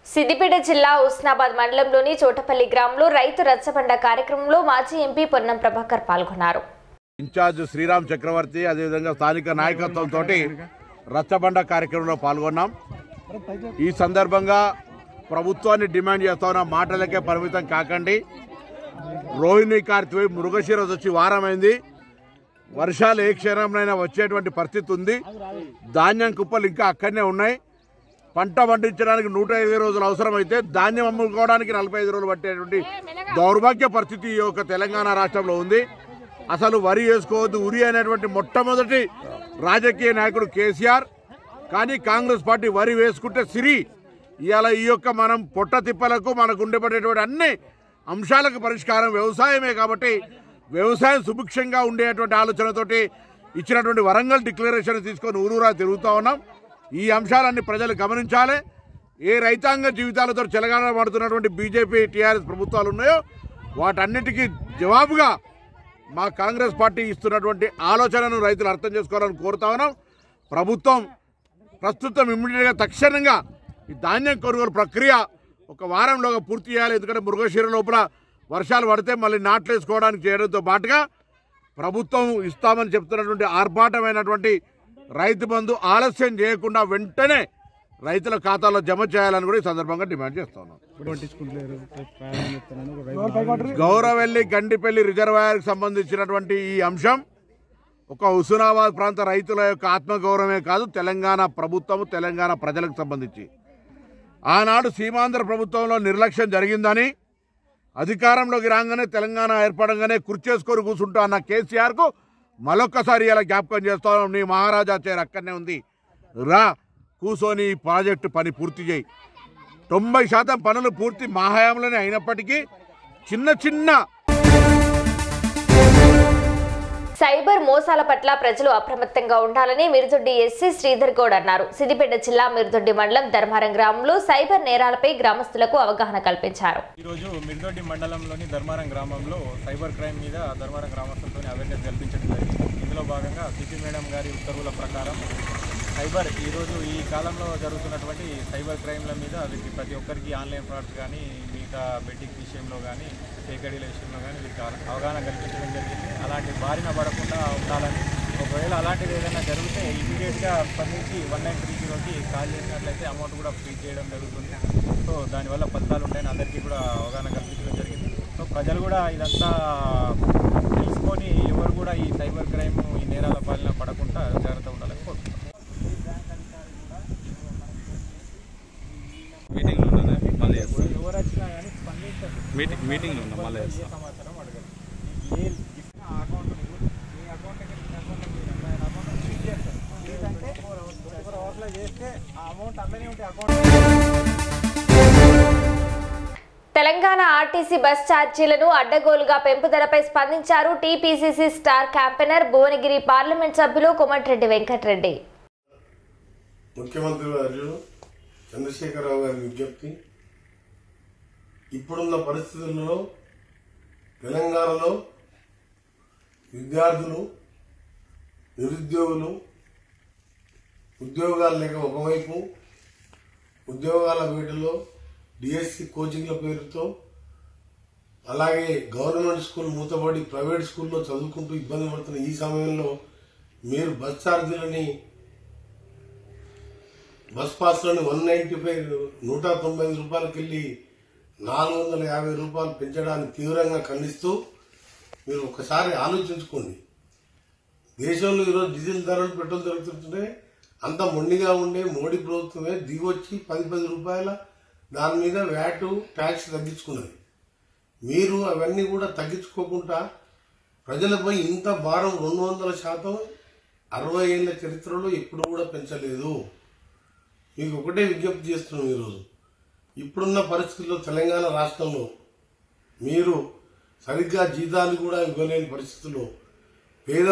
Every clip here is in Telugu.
సిద్దిపేట జిల్లా ఉస్నాబాద్ మండలంలోని చోటపల్లి గ్రామంలో రైతు రచ్చబండ కార్యక్రమంలో మాజీ ఎంపీ పొన్నం ప్రభాకర్ పాల్గొన్నారు ఇన్ఛార్జ్ శ్రీరామ్ చక్రవర్తి అదేవిధంగా స్థానిక నాయకత్వంతో రచ్చబండ కార్యక్రమంలో పాల్గొన్నాం ఈ సందర్భంగా ప్రభుత్వాన్ని డిమాండ్ చేస్తున్న మాటలకే పరిమితం కాకండి రోహిణి కార్తీ మృగశిర వచ్చి వారమైంది వర్షాలు ఏ క్షణంలోనైనా వచ్చేటువంటి పరిస్థితి ఉంది ధాన్యం కుప్పలు ఇంకా అక్కడనే ఉన్నాయి పంట పండించడానికి నూట ఇరవై రోజులు అవసరమైతే ధాన్యం అమ్ముకోవడానికి నలభై ఐదు రోజులు పట్టేటువంటి దౌర్భాగ్య పరిస్థితి ఈ యొక్క తెలంగాణ రాష్ట్రంలో ఉంది అసలు వరి వేసుకోవద్దు ఉరి అనేటువంటి మొట్టమొదటి రాజకీయ నాయకుడు కేసీఆర్ కానీ కాంగ్రెస్ పార్టీ వరి వేసుకుంటే సిరి ఇవాళ ఈ యొక్క మనం పొట్ట తిప్పలకు మనకు ఉండబడేటువంటి అన్ని అంశాలకు పరిష్కారం వ్యవసాయమే కాబట్టి వ్యవసాయం సుభిక్షంగా ఉండేటువంటి ఆలోచనతోటి ఇచ్చినటువంటి వరంగల్ డిక్లరేషన్ తీసుకొని ఊరూరా తిరుగుతూ ఉన్నాం ఈ అంశాలన్నీ ప్రజలు గమనించాలి ఏ రైతాంగ జీవితాలతో చెలగాన పడుతున్నటువంటి బీజేపీ టీఆర్ఎస్ ప్రభుత్వాలు ఉన్నాయో వాటన్నిటికీ జవాబుగా మా కాంగ్రెస్ పార్టీ ఇస్తున్నటువంటి ఆలోచనను రైతులు అర్థం చేసుకోవాలని కోరుతా ఉన్నాం ప్రభుత్వం ప్రస్తుతం ఇమ్మీడియట్గా తక్షణంగా ఈ ధాన్యం కొనుగోలు ప్రక్రియ ఒక వారంలోగా పూర్తి చేయాలి ఎందుకంటే మృగశిర లోపల వర్షాలు పడితే మళ్ళీ నాట్లు వేసుకోవడానికి చేయడంతో పాటుగా ప్రభుత్వం ఇస్తామని చెప్తున్నటువంటి ఆర్భాటమైనటువంటి రైతు బంధు ఆలస్యం చేయకుండా వెంటనే రైతుల ఖాతాలో జమ చేయాలని కూడా ఈ సందర్భంగా డిమాండ్ చేస్తున్నాం పట్టించుకుంటలేరు ప్రాణం ఎత్తానని ఒక రైతు గౌరవెల్లి గండిపల్లి రిజర్వాయర్కి సంబంధించినటువంటి ఈ అంశం ఒక హుస్నాబాద్ ప్రాంత రైతుల యొక్క ఆత్మగౌరవమే కాదు తెలంగాణ ప్రభుత్వము తెలంగాణ ప్రజలకు సంబంధించి ఆనాడు సీమాంధ్ర ప్రభుత్వంలో నిర్లక్ష్యం జరిగిందని అధికారంలోకి రాగానే తెలంగాణ ఏర్పడంగానే కుర్చేసుకొని కూర్చుంటా అన్న కేసీఆర్కు మరొక్కసారి ఇలా జ్ఞాపకం చేస్తాను నీ మహారాజా చైర్ అక్కడనే ఉంది రా కూర్చొని ఈ ప్రాజెక్టు పని పూర్తి చేయి తొంభై శాతం పనులు పూర్తి మా హయాంలోనే అయినప్పటికీ చిన్న చిన్న సైబర్ మోసాల పట్ల ప్రజలు అప్రమత్తంగా ఉండాలని మిరుదొడ్డి ఎస్సీ శ్రీధర్ గౌడ్ అన్నారు సిద్దిపేట జిల్లా మిరుదొడ్డి మండలం ధర్మారం గ్రామంలో సైబర్ నేరాలపై గ్రామస్తులకు అవగాహన కల్పించారు ఈరోజు మిర్దొడ్డి మండలంలోని ధర్మారం గ్రామంలో సైబర్ క్రైమ్ మీద ధర్మారం గ్రామస్తులతో అవేర్నెస్ కల్పించడం జరిగింది ఇందులో భాగంగా సిపి మేడం గారి ఉత్తర్వుల ప్రకారం సైబర్ ఈరోజు ఈ కాలంలో జరుగుతున్నటువంటి సైబర్ క్రైమ్ల మీద వీరికి ప్రతి ఒక్కరికి ఆన్లైన్ ఫ్రాడ్స్ కానీ మిగతా బెట్టింగ్ విషయంలో కానీ సేకడీల విషయంలో కానీ వీరికి అవ- అవగాహన కల్పించడం జరిగింది అలాంటి బారిన పడకుండా ఉండాలని ఒకవేళ అలాంటిది ఏదైనా జరిగితే ఇమీడియట్గా స్పందించి వన్ నైన్ త్రీ జీరోకి కాల్ చేసినట్లయితే అమౌంట్ కూడా ఫ్రీ చేయడం జరుగుతుంది సో దానివల్ల ఫలితాలు ఉంటాయని అందరికీ కూడా అవగాహన కల్పించడం జరిగింది సో ప్రజలు కూడా ఇదంతా తెలుసుకొని ఎవరు కూడా ఈ సైబర్ క్రైమ్ ఈ నేరాల పాలన పడకుండా జాగ్రత్త ఉండాలని కోరుకుంటున్నాం మీటింగ్లో ఉన్నదా మళ్ళీ చేస్తా ఎవరు వచ్చినా కానీ స్పందించారు మీటింగ్ మీటింగ్లో ఉన్నా మళ్ళీ చేస్తా సమాచారం అడగదు ఏ అకౌంట్ మీ అకౌంట్ మీ అకౌంట్ అకౌంట్ స్విచ్ చేస్తారు లేదంటే ఫోర్ అవర్స్లో చేస్తే ఆ అమౌంట్ అట్లనే ఉంటాయి అకౌంట్ తెలంగాణ ఆర్టీసీ బస్ ఛార్జీలను అడ్డగోలుగా పెంపుదలపై స్పందించారు TPCC star campaigner Bhuvanagiri parliament సభ్యులు కోమటిరెడ్డి వెంకటరెడ్డి ముఖ్యమంత్రి వర్యులు చంద్రశేఖరరావు గారి విజ్ఞప్తి ఇప్పుడున్న పరిస్థితుల్లో తెలంగాణలో విద్యార్థులు నిరుద్యోగులు ఉద్యోగాలు లేక ఒకవైపు ఉద్యోగాల వీటిలో డిఎస్సి కోచింగ్ల పేరుతో అలాగే గవర్నమెంట్ స్కూల్ మూతపడి ప్రైవేట్ స్కూల్లో చదువుకుంటూ ఇబ్బంది పడుతున్న ఈ సమయంలో మీరు బస్ ఛార్జీలని బస్ పాస్లను వన్ నైన్టీ ఫైవ్ నూట తొంభై ఐదు రూపాయలకి వెళ్ళి నాలుగు వందల యాభై రూపాయలు పెంచడాన్ని తీవ్రంగా ఖండిస్తూ మీరు ఒకసారి ఆలోచించుకోండి దేశంలో ఈరోజు డీజిల్ ధరలు పెట్రోల్ జరుగుతుంటే అంత మొండిగా ఉండే మోడీ ప్రభుత్వమే దిగొచ్చి పది పది రూపాయల దాని మీద వ్యాటు ట్యాక్స్ తగ్గించుకున్నది మీరు అవన్నీ కూడా తగ్గించుకోకుండా ప్రజలపై ఇంత భారం రెండు వందల శాతం అరవై ఏళ్ల చరిత్రలో ఎప్పుడు కూడా పెంచలేదు మీకు ఒకటే విజ్ఞప్తి చేస్తున్నాం ఈరోజు ఇప్పుడున్న పరిస్థితుల్లో తెలంగాణ రాష్ట్రంలో మీరు సరిగ్గా జీతాలు కూడా ఇవ్వలేని పరిస్థితుల్లో పేద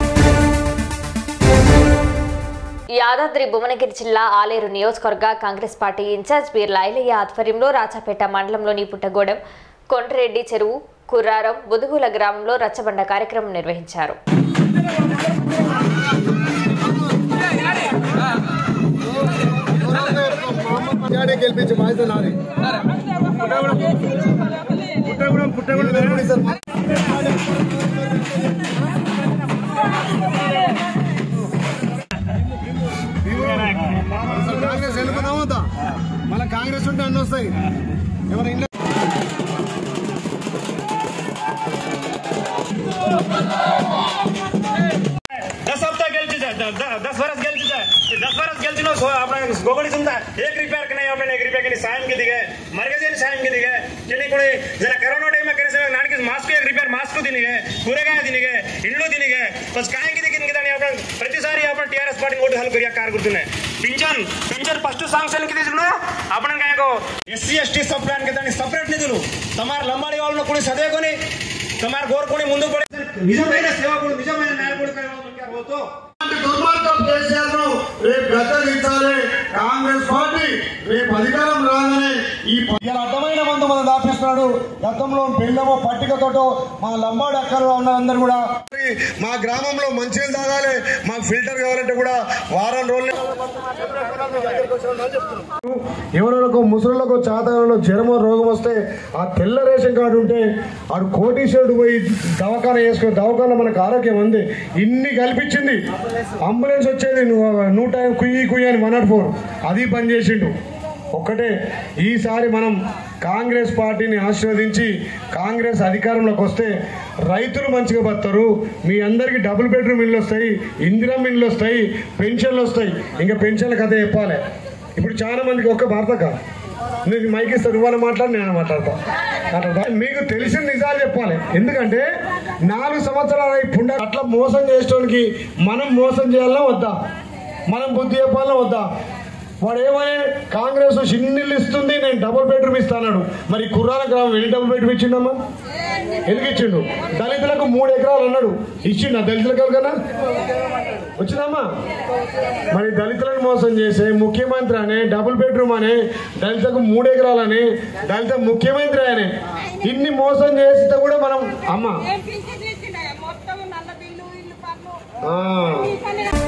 యాదాద్రి భువనగిరి జిల్లా ఆలేరు నియోజకవర్గ కాంగ్రెస్ పార్టీ ఇన్ఛార్జ్ బీర్ల ఐలయ్య ఆధ్వర్యంలో రాజాపేట మండలంలోని పుట్టగూడెం కొండ్రెడ్డి చెరువు కుర్రారం బుదుగుల గ్రామంలో రచ్చబండ కార్యక్రమం నిర్వహించారు తెలంగాణ మెజార్టీ గెలిపించి బాధ్యత నాది అసలు కాంగ్రెస్ ఎన్నుకున్నామా వద్దా? మళ్ళీ కాంగ్రెస్ ఉంటే అన్ని వస్తాయి ఎవరు ఇంట్లో दस हफ्ता गेल चीज है द- द- दस वर्ष गेल चीज है ये दस वर्ष गेल चीज अपना गोगड़ी सुनता एक रिपेयर के नहीं अपने एक रिपेयर के सायम के दिखे मरगजे सायम के दिखे चली कोई जरा कोरोना टाइम में करे से नान के मास्क एक रिपेयर मास्क दिनिगे కూరగాయ తినిగే ఇండ్లు తినిగే బస్ కాయకి దిగిన కదా आपण ప్రతిసారి आपण टीआरएस पार्टी वोट हल करिया कार करतुने పింఛన్ పింఛన్ ఫస్ట్ సాంక్షన్ కి తీసుకున్నా आपण काय को एससी एसटी सब प्लान के దాని సెపరేట్ నిధులు తమార లంబాడి వాళ్ళను కూడా చదువుకొని తమార గోరుకొని ముందుకు పడే నిజమైన సేవకుడు నిజమైన నాయకుడు పోతూ దుర్మార్గం కేసీఆర్ ను రేపు గద్దెదించాలి కాంగ్రెస్ పార్టీ రేపు అధికారం రాగానే ఈ ప- ఇలా అడ్డమైన మందు మనం దాపిస్తున్నాడు గతంలో పెళ్ళమో పట్టికతోటో మా లంబాడి అక్కలు ఉన్న అందరు కూడా మా గ్రామంలో మంచినీళ్ళు తాగాలి మాకు ఫిల్టర్ కావాలంటే కూడా వారం రోజులు ఎవరెవరికో ముసలులకు చాతలో జ్వరమో రోగం వస్తే ఆ తెల్ల రేషన్ కార్డు ఉంటే ఆడు కోటీశ్వరుడు పోయి దవాఖాన వేసుకుని దవాఖాన మనకు ఆరోగ్యం ఉంది ఇన్ని కల్పించింది అంబులెన్స్ వచ్చేది ను- నూట కుయ్యి కుయ్యి అని వన్ నాట్ ఫోర్ అది బంద్ చేసిండు ఒక్కటే ఈసారి మనం కాంగ్రెస్ పార్టీని ఆశీర్వదించి కాంగ్రెస్ అధికారంలోకి వస్తే రైతులు మంచిగా బతారు మీ అందరికీ డబుల్ బెడ్రూమ్ ఇల్లు వస్తాయి ఇందిరా ఇల్లు వస్తాయి పెన్షన్లు వస్తాయి ఇంకా పెన్షన్ల కథ చెప్పాలి ఇప్పుడు చాలా మందికి ఒక్క భారతక నీకు మైక్ ఇస్తారు ఇవాళ మాట్లాడి నేను మాట్లాడతా మాట్లాడతా. మీకు తెలిసిన నిజాలు చెప్పాలి ఎందుకంటే నాలుగు సంవత్సరాలు అయి పుండ అట్లా మోసం చేసేటోనికి మనం మోసం చేయాలన్నా వద్దా మనం బుద్ధి చెప్పాలన్నా వద్దా వాడు ఏమని కాంగ్రెస్ చిన్నిళ్ళు ఇస్తుంది నేను డబుల్ బెడ్రూమ్ ఇస్తాను మరి కుర్రాల గ్రామం ఎన్ని డబుల్ బెడ్రూమ్ ఇచ్చిండమ్మా ఎందుకు ఇచ్చిండు దళితులకు మూడు ఎకరాలు అన్నాడు ఇచ్చిండు దళితులకు ఎవరికన్నా వచ్చిందమ్మా మరి దళితులను మోసం చేసే ముఖ్యమంత్రి అనే డబుల్ బెడ్రూమ్ అనే దళితకు మూడు ఎకరాలని దళిత ముఖ్యమంత్రి అనే ఇన్ని మోసం చేస్తే కూడా మనం అమ్మ ఏం పింఛన్ ఇచ్చిండే మొత్తం నల్ల బిల్లు ఇల్లు పన్ను ఆ. పింఛన్